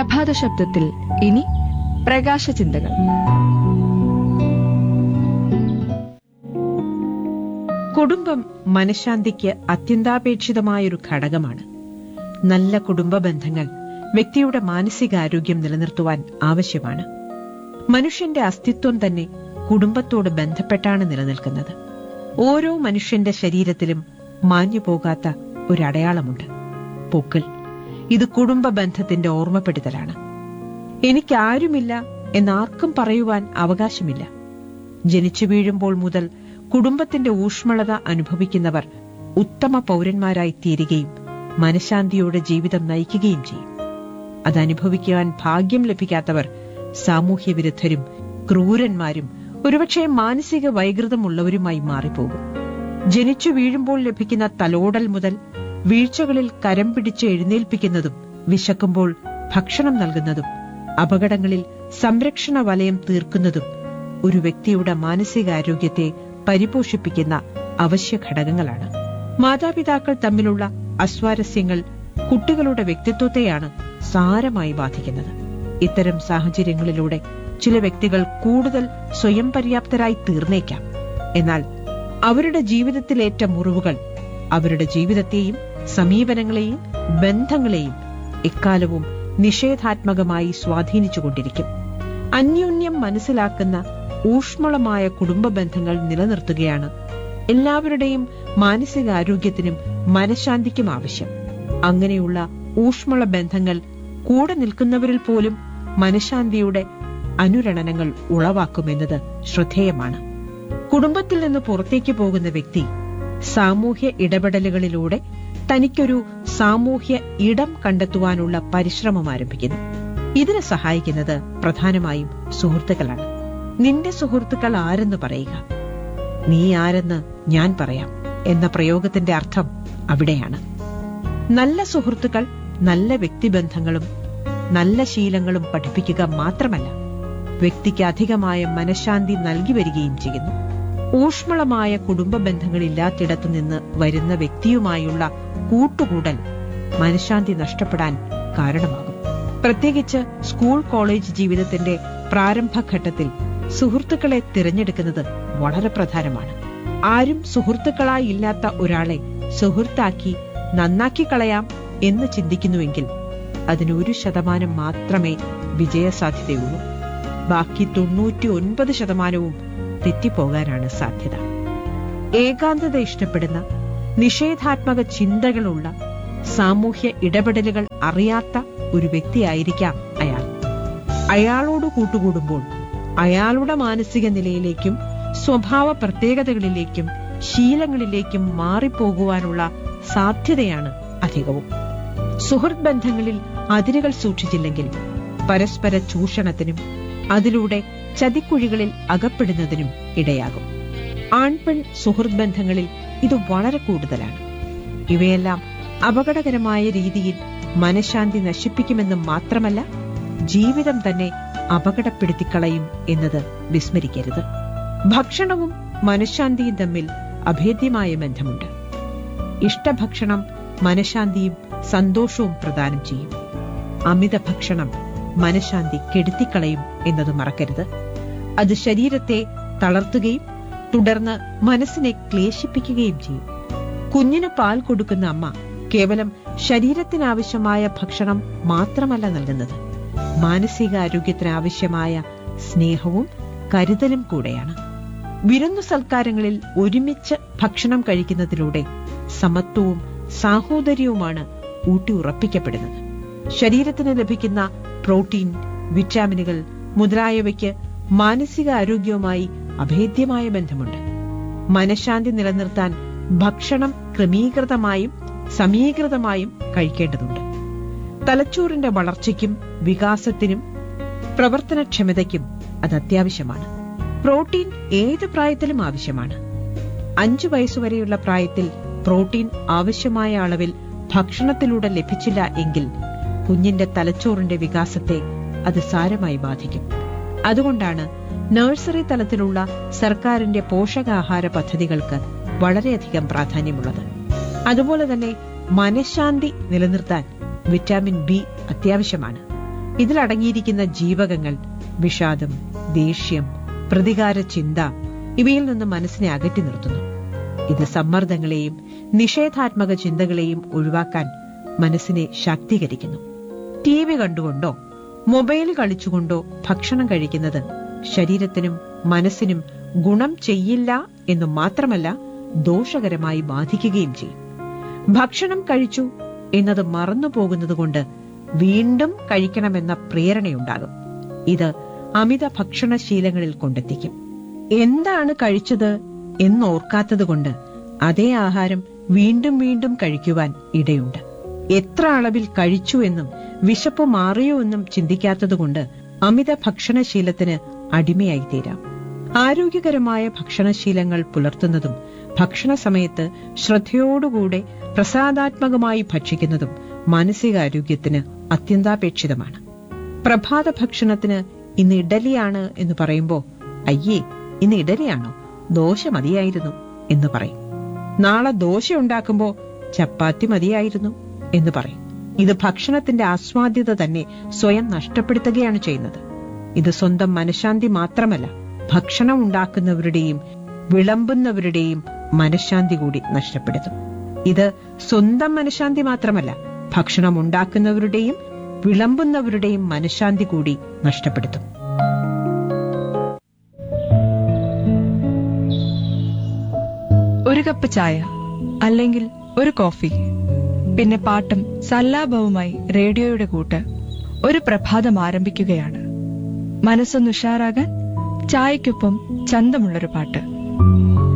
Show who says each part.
Speaker 1: പ്രഭാത ശബ്ദത്തിൽ ഇനി പ്രകാശ ചിന്തകൾ
Speaker 2: കുടുംബം മനഃശാന്തിക്ക് അത്യന്താപേക്ഷിതമായൊരു ഘടകമാണ് നല്ല കുടുംബ ബന്ധങ്ങൾ വ്യക്തിയുടെ മാനസികാരോഗ്യം നിലനിർത്തുവാൻ ആവശ്യമാണ് മനുഷ്യന്റെ അസ്തിത്വം തന്നെ കുടുംബത്തോട് ബന്ധപ്പെട്ടാണ് നിലനിൽക്കുന്നത് ഓരോ മനുഷ്യന്റെ ശരീരത്തിലും മാഞ്ഞു പോകാത്ത ഒരു അടയാളമുണ്ട് പൂക്കൾ ഇത് കുടുംബ ബന്ധത്തിന്റെ ഓർമ്മപ്പെടുത്തലാണ് എനിക്കാരുമില്ല എന്നാർക്കും പറയുവാൻ അവകാശമില്ല ജനിച്ചു വീഴുമ്പോൾ മുതൽ കുടുംബത്തിന്റെ ഊഷ്മളത അനുഭവിക്കുന്നവർ ഉത്തമ പൗരന്മാരായി തീരുകയും മനഃശാന്തിയോടെ ജീവിതം നയിക്കുകയും ചെയ്യും അതനുഭവിക്കുവാൻ ഭാഗ്യം ലഭിക്കാത്തവർ സാമൂഹ്യ വിരുദ്ധരും ക്രൂരന്മാരും ഒരുപക്ഷെ മാനസിക വൈകൃതമുള്ളവരുമായി മാറിപ്പോകും ജനിച്ചു വീഴുമ്പോൾ ലഭിക്കുന്ന തലോടൽ മുതൽ വീഴ്ചകളിൽ കരം പിടിച്ച് എഴുന്നേൽപ്പിക്കുന്നതും വിശക്കുമ്പോൾ ഭക്ഷണം നൽകുന്നതും അപകടങ്ങളിൽ സംരക്ഷണ വലയം തീർക്കുന്നതും ഒരു വ്യക്തിയുടെ മാനസികാരോഗ്യത്തെ പരിപോഷിപ്പിക്കുന്ന അവശ്യ ഘടകങ്ങളാണ് മാതാപിതാക്കൾ തമ്മിലുള്ള അസ്വാരസ്യങ്ങൾ കുട്ടികളുടെ വ്യക്തിത്വത്തെയാണ് സാരമായി ബാധിക്കുന്നത് ഇത്തരം സാഹചര്യങ്ങളിലൂടെ ചില വ്യക്തികൾ കൂടുതൽ സ്വയം പര്യാപ്തരായി തീർന്നേക്കാം എന്നാൽ അവരുടെ ജീവിതത്തിലേറ്റ മുറിവുകൾ അവരുടെ ജീവിതത്തെയും സമീപനങ്ങളെയും ബന്ധങ്ങളെയും എക്കാലവും നിഷേധാത്മകമായി സ്വാധീനിച്ചുകൊണ്ടിരിക്കും അന്യോന്യം മനസ്സിലാക്കുന്ന ഊഷ്മളമായ കുടുംബ ബന്ധങ്ങൾ നിലനിർത്തുകയാണ് എല്ലാവരുടെയും മാനസികാരോഗ്യത്തിനും മനഃശാന്തിക്കും ആവശ്യം അങ്ങനെയുള്ള ഊഷ്മള ബന്ധങ്ങൾ കൂടെ നിൽക്കുന്നവരിൽ പോലും മനഃശാന്തിയുടെ അനുരണനങ്ങൾ ഉളവാക്കുമെന്നത് ശ്രദ്ധേയമാണ് കുടുംബത്തിൽ നിന്ന് പുറത്തേക്ക് പോകുന്ന വ്യക്തി സാമൂഹ്യ ഇടപെടലുകളിലൂടെ തനിക്കൊരു സാമൂഹ്യ ഇടം കണ്ടെത്തുവാനുള്ള പരിശ്രമം ആരംഭിക്കുന്നു ഇതിന് സഹായിക്കുന്നത് പ്രധാനമായും സുഹൃത്തുക്കളാണ് നിന്റെ സുഹൃത്തുക്കൾ ആരെന്ന് പറയുക നീ ആരെന്ന് ഞാൻ പറയാം എന്ന പ്രയോഗത്തിന്റെ അർത്ഥം അവിടെയാണ് നല്ല സുഹൃത്തുക്കൾ നല്ല വ്യക്തിബന്ധങ്ങളും നല്ല ശീലങ്ങളും പഠിപ്പിക്കുക മാത്രമല്ല വ്യക്തിക്ക് അധികമായ മനഃശാന്തി നൽകി വരികയും ചെയ്യുന്നു ഊഷ്മളമായ കുടുംബ ബന്ധങ്ങളില്ലാത്തിടത്തു നിന്ന് വരുന്ന വ്യക്തിയുമായുള്ള കൂട്ടുകൂടൽ മനഃശാന്തി നഷ്ടപ്പെടാൻ കാരണമാകും പ്രത്യേകിച്ച് സ്കൂൾ കോളേജ് ജീവിതത്തിന്റെ പ്രാരംഭഘട്ടത്തിൽ സുഹൃത്തുക്കളെ തിരഞ്ഞെടുക്കുന്നത് വളരെ പ്രധാനമാണ് ആരും സുഹൃത്തുക്കളായി ഇല്ലാത്ത ഒരാളെ സുഹൃത്താക്കി നന്നാക്കി കളയാം എന്ന് ചിന്തിക്കുന്നുവെങ്കിൽ അതിന് ഒരു ശതമാനം മാത്രമേ വിജയസാധ്യതയുള്ളൂ ബാക്കി തൊണ്ണൂറ്റി ഒൻപത് ശതമാനവും തെറ്റിപ്പോകാനാണ് സാധ്യത ഏകാന്തത ഇഷ്ടപ്പെടുന്ന നിഷേധാത്മക ചിന്തകളുള്ള സാമൂഹ്യ ഇടപെടലുകൾ അറിയാത്ത ഒരു വ്യക്തിയായിരിക്കാം അയാൾ അയാളോട് കൂട്ടുകൂടുമ്പോൾ അയാളുടെ മാനസിക നിലയിലേക്കും സ്വഭാവ പ്രത്യേകതകളിലേക്കും ശീലങ്ങളിലേക്കും മാറിപ്പോകുവാനുള്ള സാധ്യതയാണ് അധികവും സുഹൃത്ത് ബന്ധങ്ങളിൽ അതിരുകൾ സൂക്ഷിച്ചില്ലെങ്കിൽ പരസ്പര ചൂഷണത്തിനും അതിലൂടെ ചതിക്കുഴികളിൽ അകപ്പെടുന്നതിനും ഇടയാകും ആൺപെൺ സുഹൃത്ത് ബന്ധങ്ങളിൽ ഇത് വളരെ കൂടുതലാണ് ഇവയെല്ലാം അപകടകരമായ രീതിയിൽ മനഃശാന്തി നശിപ്പിക്കുമെന്ന് മാത്രമല്ല ജീവിതം തന്നെ അപകടപ്പെടുത്തിക്കളയും എന്നത് വിസ്മരിക്കരുത് ഭക്ഷണവും മനഃശാന്തിയും തമ്മിൽ അഭേദ്യമായ ബന്ധമുണ്ട് ഇഷ്ടഭക്ഷണം മനഃശാന്തിയും സന്തോഷവും പ്രദാനം ചെയ്യും അമിത ഭക്ഷണം മനഃശാന്തി കെടുത്തിക്കളയും എന്നത് മറക്കരുത് അത് ശരീരത്തെ തളർത്തുകയും തുടർന്ന് മനസ്സിനെ ക്ലേശിപ്പിക്കുകയും ചെയ്യും കുഞ്ഞിന് പാൽ കൊടുക്കുന്ന അമ്മ കേവലം ശരീരത്തിനാവശ്യമായ ഭക്ഷണം മാത്രമല്ല നൽകുന്നത് മാനസികാരോഗ്യത്തിനാവശ്യമായ സ്നേഹവും കരുതലും കൂടെയാണ് വിരുന്നു സൽക്കാരങ്ങളിൽ ഒരുമിച്ച് ഭക്ഷണം കഴിക്കുന്നതിലൂടെ സമത്വവും സാഹോദര്യവുമാണ് ഊട്ടിയുറപ്പിക്കപ്പെടുന്നത് ശരീരത്തിന് ലഭിക്കുന്ന പ്രോട്ടീൻ വിറ്റാമിനുകൾ മുതലായവയ്ക്ക് മാനസിക ആരോഗ്യവുമായി അഭേദ്യമായ ബന്ധമുണ്ട് മനഃശാന്തി നിലനിർത്താൻ ഭക്ഷണം ക്രമീകൃതമായും സമീകൃതമായും കഴിക്കേണ്ടതുണ്ട് തലച്ചോറിന്റെ വളർച്ചയ്ക്കും വികാസത്തിനും പ്രവർത്തനക്ഷമതയ്ക്കും അത് അത്യാവശ്യമാണ് പ്രോട്ടീൻ ഏത് പ്രായത്തിലും ആവശ്യമാണ് അഞ്ചു വയസ്സുവരെയുള്ള പ്രായത്തിൽ പ്രോട്ടീൻ ആവശ്യമായ അളവിൽ ഭക്ഷണത്തിലൂടെ ലഭിച്ചില്ല എങ്കിൽ കുഞ്ഞിന്റെ തലച്ചോറിന്റെ വികാസത്തെ അത് സാരമായി ബാധിക്കും അതുകൊണ്ടാണ് നഴ്സറി തലത്തിലുള്ള സർക്കാരിന്റെ പോഷകാഹാര പദ്ധതികൾക്ക് വളരെയധികം പ്രാധാന്യമുള്ളത് അതുപോലെ തന്നെ മനഃശാന്തി നിലനിർത്താൻ വിറ്റാമിൻ ബി അത്യാവശ്യമാണ് ഇതിലടങ്ങിയിരിക്കുന്ന ജീവകങ്ങൾ വിഷാദം ദേഷ്യം പ്രതികാര ചിന്ത ഇവയിൽ നിന്ന് മനസ്സിനെ അകറ്റി നിർത്തുന്നു ഇത് സമ്മർദ്ദങ്ങളെയും നിഷേധാത്മക ചിന്തകളെയും ഒഴിവാക്കാൻ മനസ്സിനെ ശാക്തീകരിക്കുന്നു ടി വി കണ്ടുകൊണ്ടോ മൊബൈൽ കളിച്ചുകൊണ്ടോ ഭക്ഷണം കഴിക്കുന്നത് ശരീരത്തിനും മനസ്സിനും ഗുണം ചെയ്യില്ല എന്നു മാത്രമല്ല ദോഷകരമായി ബാധിക്കുകയും ചെയ്യും ഭക്ഷണം കഴിച്ചു എന്നത് മറന്നു പോകുന്നതുകൊണ്ട് വീണ്ടും കഴിക്കണമെന്ന പ്രേരണയുണ്ടാകും ഇത് അമിത ഭക്ഷണശീലങ്ങളിൽ കൊണ്ടെത്തിക്കും എന്താണ് കഴിച്ചത് എന്നോർക്കാത്തതുകൊണ്ട് അതേ ആഹാരം വീണ്ടും വീണ്ടും കഴിക്കുവാൻ ഇടയുണ്ട് എത്ര അളവിൽ കഴിച്ചു എന്നും വിശപ്പ് മാറിയോ എന്നും ചിന്തിക്കാത്തതുകൊണ്ട് അമിത ഭക്ഷണശീലത്തിന് അടിമയായി തീരാം ആരോഗ്യകരമായ ഭക്ഷണശീലങ്ങൾ പുലർത്തുന്നതും ഭക്ഷണ സമയത്ത് ശ്രദ്ധയോടുകൂടെ പ്രസാദാത്മകമായി ഭക്ഷിക്കുന്നതും മാനസികാരോഗ്യത്തിന് അത്യന്താപേക്ഷിതമാണ് പ്രഭാത ഭക്ഷണത്തിന് ഇന്ന് ഇഡലിയാണ് എന്ന് പറയുമ്പോ അയ്യേ ഇന്ന് ഇഡലിയാണോ ദോശ മതിയായിരുന്നു എന്ന് പറയും നാളെ ദോശ ഉണ്ടാക്കുമ്പോ ചപ്പാത്തി മതിയായിരുന്നു എന്ന് പറയും ഇത് ഭക്ഷണത്തിന്റെ ആസ്വാദ്യത തന്നെ സ്വയം നഷ്ടപ്പെടുത്തുകയാണ് ചെയ്യുന്നത് ഇത് സ്വന്തം മനഃശാന്തി മാത്രമല്ല ഭക്ഷണം ഉണ്ടാക്കുന്നവരുടെയും വിളമ്പുന്നവരുടെയും മനഃശാന്തി കൂടി നഷ്ടപ്പെടുത്തും ഇത് സ്വന്തം മനഃശാന്തി മാത്രമല്ല ഭക്ഷണം ഉണ്ടാക്കുന്നവരുടെയും വിളമ്പുന്നവരുടെയും മനഃശാന്തി കൂടി നഷ്ടപ്പെടുത്തും
Speaker 1: ഒരു കപ്പ് ചായ അല്ലെങ്കിൽ ഒരു കോഫി പിന്നെ പാട്ടും സല്ലാപവുമായി റേഡിയോയുടെ കൂട്ട് ഒരു പ്രഭാതം ആരംഭിക്കുകയാണ് മനസ്സൊന്ന് ഉഷാറാകാൻ ചായക്കൊപ്പം ചന്തമുള്ളൊരു പാട്ട്